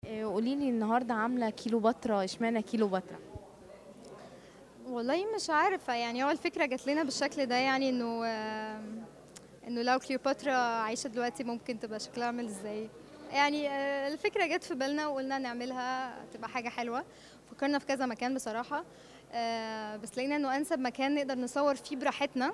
قولي لي النهارده عامله كيلو بطره اشمعنى كيلو بطره والله مش عارفة يعني هو الفكرة جات لنا بالشكل ده يعني انه آم، انه لو كليوباترا عايشة دلوقتي ممكن تبقى شكلها عامل ازاي يعني آه، الفكرة جت في بالنا وقلنا نعملها تبقى حاجة حلوة فكرنا في كذا مكان بصراحة آه، بس لقينا انه انسب مكان نقدر نصور فيه براحتنا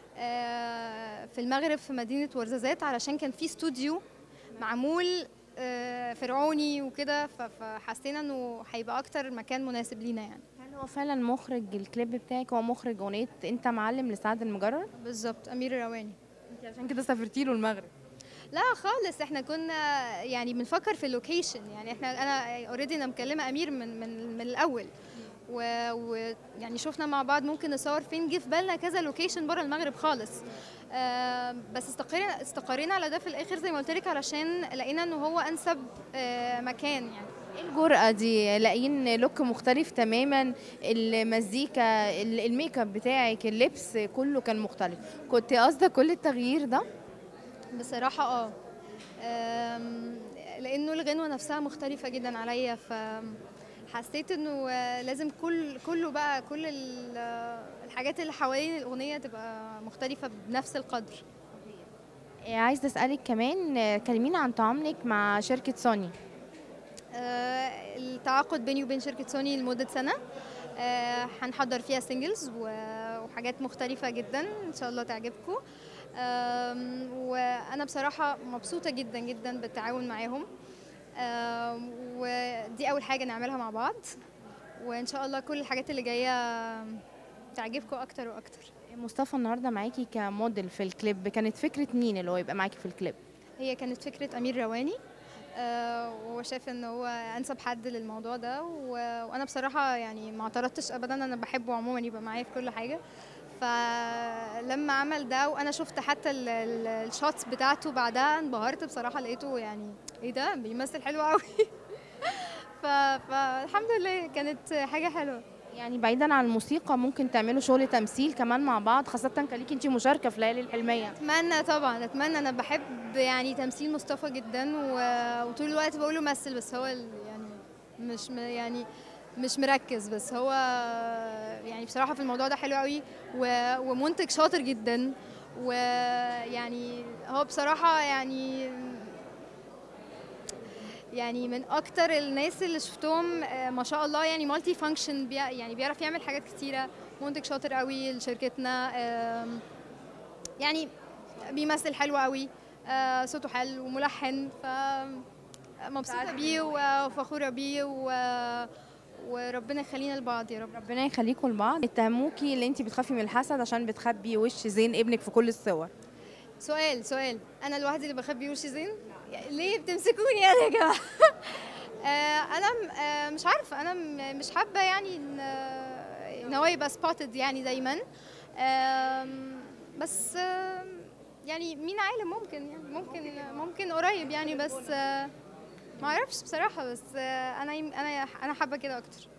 آه، في المغرب في مدينة ورزازات علشان كان في استوديو معمول آه، فرعوني وكده ف- فحسينا انه هيبقى اكتر مكان مناسب لينا يعني هل هو فعلا مخرج الكليب بتاعك هو مخرج اغنيه انت معلم لسعد المجرد بالظبط امير الرواني انت عشان كده سافرتي له المغرب لا خالص احنا كنا يعني بنفكر في اللوكيشن يعني احنا انا اوريدي انا مكلمه امير من من من الاول ويعني شفنا مع بعض ممكن نصور فين جه في بالنا كذا لوكيشن بره المغرب خالص آه بس استقرينا استقرينا على ده في الاخر زي ما قلت لك علشان لقينا ان هو انسب آه مكان يعني ايه الجرأة دي لاقيين لوك مختلف تماما المزيكا ال- الميك اب بتاعك اللبس كله كان مختلف كنت قاصده كل التغيير ده بصراحة اه آم، لأنه الغنوة نفسها مختلفة جدا عليا فحسيت انه آه، لازم كل كله بقى كل ال- آه، الحاجات اللي حوالين الأغنية تبقى مختلفة بنفس القدر آه، عايزه اسالك كمان آه، كلمينا عن تعاملك مع شركه سوني آه، التعاقد بيني وبين شركة سوني لمدة سنة آه، هنحضر فيها سingles و- وحاجات مختلفة جدا إن شاء الله تعجبكم آم، وأنا بصراحة مبسوطة جدا جدا بالتعاون معاهم آم، ودي أول حاجة نعملها مع بعض وإن شاء الله كل الحاجات اللي جاية تعجبكم أكتر وأكتر مصطفى النهارده معاكي كموديل في الكليب كانت فكره مين اللي هو يبقى معاكي في الكليب هي كانت فكرة أمير رواني آه، وهو شايف ان هو انسب حد للموضوع ده و- وانا بصراحه يعني ما اعترضتش ابدا انا بحبه عموما يبقى معايا في كل حاجه فلما عمل ده وانا شفت حتى ال- ال- الشوتس بتاعته بعدها انبهرت بصراحه لقيته يعني ايه ده بيمثل حلو قوي ف- فالحمد لله كانت حاجه حلوه يعني بعيدا عن الموسيقى ممكن تعملوا شغل تمثيل كمان مع بعض خاصه كان ليكي انت مشاركه في ليالي الحلميه اتمنى طبعا اتمنى انا بحب يعني تمثيل مصطفى جدا و- وطول الوقت بقول له مثل بس هو ال- يعني مش م- يعني مش مركز بس هو يعني بصراحه في الموضوع ده حلو قوي و- ومنتج شاطر جدا ويعني هو بصراحه يعني يعني من اكتر الناس اللي شفتهم آه، ما شاء الله يعني مالتي فانكشن يعني بيعرف يعمل حاجات كتيره منتج شاطر قوي لشركتنا آم، يعني بيمثل حلو قوي آه، صوته حلو وملحن ف مبسوطه بيه وفخوره بيه و... وربنا يخلينا لبعض يا رب ربنا يخليكم لبعض اتهموكي اللي انت بتخافي من الحسد عشان بتخبي وش زين ابنك في كل الصور سؤال سؤال انا الواحده اللي بخبي وشي زين ليه بتمسكوني انا يا جماعه آه، انا م- آه، مش عارفه انا م- مش حابه يعني ان آه، ان هو يبقى سبوتد يعني دايما آم، بس آم، يعني مين عالم ممكن يعني ممكن ممكن قريب يعني بس آه، ما اعرفش بصراحه بس آه، انا يم- انا انا حابه كده اكتر